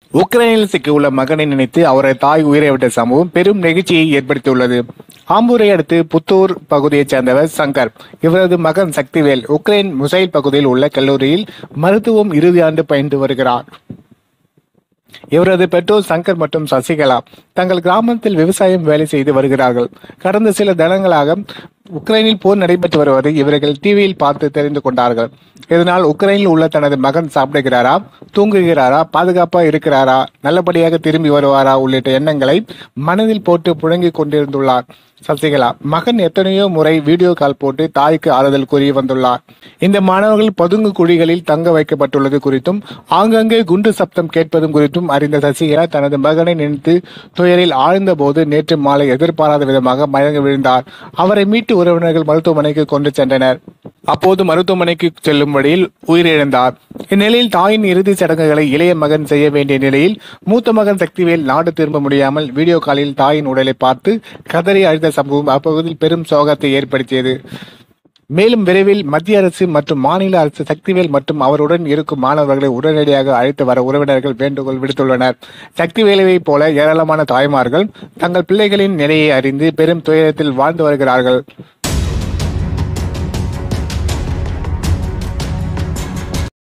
உக்ரைனில் சிக்கியுள்ள மகனை நினைத்து அவரது தாய் உயிரை விட்ட சம்பவம் பெரும் நெகிழ்ச்சியை ஏற்படுத்தியுள்ளது ஆம்பூரை அடுத்து புத்தூர் பகுதியைச் சேர்ந்தவர் சங்கர் இவரது மகன் சக்திவேல் உக்ரைன் முசைல் பகுதியில் உள்ள கல்லூரியில் மருத்துவம் இறுதி ஆண்டு பயின்று வருகிறார் இவரது பெற்றோர் சங்கர் மற்றும் சசிகலா தங்கள் கிராமத்தில் விவசாயம் வேலை செய்து வருகிறார்கள் கடந்த சில தினங்களாக உக்ரைனில் போர் நடைபெற்று வருவதை இவர்கள் டிவியில் பார்த்து தெரிந்து கொண்டார்கள் இதனால் உக்ரைனில் உள்ள தனது மகன் சாப்பிடுகிறாரா தூங்குகிறாரா பாதுகாப்பா இருக்கிறாரா நல்லபடியாக திரும்பி வருவாரா உள்ளிட்ட எண்ணங்களை மனதில் போட்டு புழங்கிக் கொண்டிருந்துள்ளார் சசிகலா மகன் எத்தனையோ முறை வீடியோ கால் போட்டு தாய்க்கு ஆறுதல் கூறி வந்துள்ளார் இந்த மாணவர்கள் பதுங்கு குழிகளில் தங்க வைக்கப்பட்டுள்ளது குறித்தும் ஆங்காங்கே குண்டு சப்தம் கேட்பதும் குறித்தும் அறிந்த சசிகலா தனது மகனை நினைத்து துயரில் ஆழ்ந்த போது நேற்று மாலை எதிர்பாராத விதமாக மயங்கி விழுந்தார் அவரை மீட்டு உறவினர்கள் மருத்துவமனைக்கு கொண்டு சென்றனர் அப்போது மருத்துவமனைக்கு செல்லும் வழியில் உயிரிழந்தார் இந்நிலையில் தாயின் இறுதி சடங்குகளை இளைய மகன் செய்ய வேண்டிய நிலையில் மூத்த மகன் சக்திவேல் நாடு திரும்ப முடியாமல் வீடியோ காலில் தாயின் உடலை பார்த்து கதறி அழுத சம்பவம் அப்பகுதியில் பெரும் சோகத்தை ஏற்படுத்தியது மேலும் விரைவில் மத்திய அரசு மற்றும் மாநில அரசு சக்திவேல் மற்றும் அவருடன் இருக்கும் மாணவர்களை உடனடியாக அழைத்து வர உறவினர்கள் வேண்டுகோள் விடுத்துள்ளனர் சக்திவேலுவை போல ஏராளமான தாய்மார்கள் தங்கள் பிள்ளைகளின் நிலையை அறிந்து பெரும் துயரத்தில் வாழ்ந்து வருகிறார்கள்